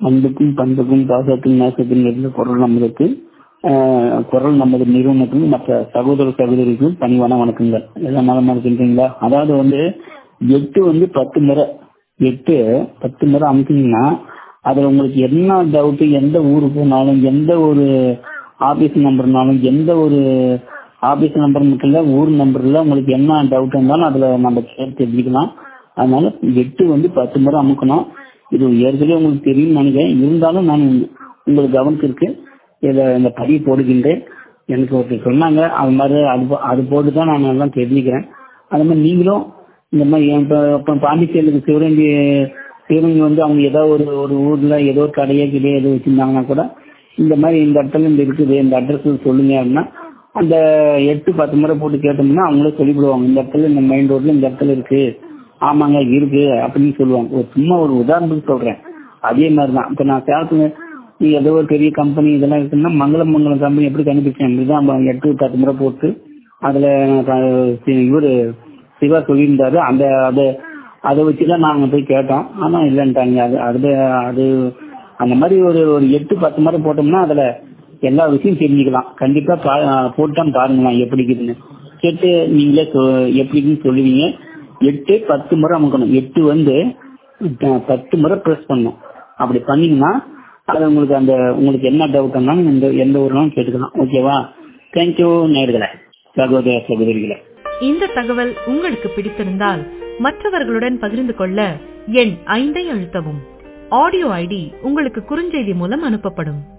அன்புக்கும் பண்புக்கும் பாசத்துக்கும் நேசத்துக்கும் இருந்த குரல் நம்மளுக்கு ஆஹ், குரல் நமது நிறுவனத்துக்கும் மற்ற சகோதர சகோதரிக்கும் பணிவான வணக்கங்கள் எல்லாம் நலமா இருக்கின்றீங்களா அதாவது வந்து எட்டு வந்து பத்து முறை எட்டு பத்து முறை அமுக்கிங்கன்னா அதுல உங்களுக்கு என்ன டவுட் எந்த ஊரு போனாலும் எந்த ஒரு ஆபீஸ் நம்பர்னாலும் எந்த ஒரு ஆபீஸ் நம்பர் மட்டும் இல்ல ஊர் நம்பர்ல உங்களுக்கு என்ன டவுட் இருந்தாலும் அதுல நம்ம கேட்டு தெரிஞ்சுக்கலாம் அதனால எட்டு வந்து பத்து முறை அமுக்கணும் இது ஏற்கனவே உங்களுக்கு தெரியும் நினைக்கிறேன் இருந்தாலும் நான் உங்களுக்கு கவனத்திற்கு இதை இந்த பதிவு போடுகின்றேன் எனக்கு ஒருத்தர் சொன்னாங்க அது மாதிரி அது போ- அது போட்டு தான் நான் எல்லாம் தெரிஞ்சுக்கிறேன் அது மாதிரி நீங்களும் இந்த மாதிரி இப்போ இப்போ பாண்டிச்சேரிக்கு சிவரங்கி சிவரங்கி வந்து அவங்க ஏதோ ஒரு ஒரு ஊர்ல ஏதோ ஒரு கடையோ கிடையோ ஏதோ வச்சிருந்தாங்கன்னா கூட இந்த மாதிரி இந்த இடத்துல இந்த இருக்குது இந்த அட்ரஸ் சொல்லுங்க அப்படின்னா அந்த எட்டு பத்து முறை போட்டு கேட்டோம்னா அவங்களே சொல்லிவிடுவாங்க இந்த இடத்துல இந்த மெயின் ரோட்ல இந்த இடத்துல இருக்கு ஆமாங்க இருக்கு அப்படின்னு சொல்லுவாங்க ஒரு சும்மா ஒரு உதாரணத்துக்கு சொல்றேன் அதே மாதிரி தான் இப்போ நான் சேலத்துல நீ ஏதோ ஒரு பெரிய கம்பெனி இதெல்லாம் இருக்குன்னா மங்களம் மங்களம் கம்பெனி எப்படி கண்டுபிடிச்சேன் இப்படிதான் அவங்க எட்டு பத்து முறை போட்டு அதுல க- இவரு சிவா சொல்லியிருந்தாரு அந்த அதை அதை வச்சுதான் நாங்க போய் கேட்டோம் ஆனா இல்லைன்ட்டாங்க அது அது அது அந்த மாதிரி ஒரு ஒரு எட்டு பத்து முறை போட்டோம்னா அதுல எல்லா விஷயம் தெரிஞ்சுக்கலாம் கண்டிப்பா பா போட்டான் பாருங்களேன் எப்படி இருக்குதுன்னு கேட்டு நீங்களே சொ- எப்படின்னு சொல்லுவீங்க எட்டு பத்து முறை அமுக்கணும் எட்டு வந்து அஹ், பத்து முறை ப்ரெஸ் பண்ணணும் அப்படி பண்ணீங்கன்னா அது உங்களுக்கு அந்த உங்களுக்கு என்ன டவுட் இருந்தாலும் எந்த எந்த ஊர்னாலும் கேட்டுக்கலாம் ஓகேவா தேங்க்யூ நேர்களே சகோதர சகோதரிகளே இந்த தகவல் உங்களுக்கு பிடித்திருந்தால் மற்றவர்களுடன் பகிர்ந்து கொள்ள எண் ஐந்தை அழுத்தவும் ஆடியோ ஐடி உங்களுக்கு குறுஞ்செய்தி மூலம் அனுப்பப்படும்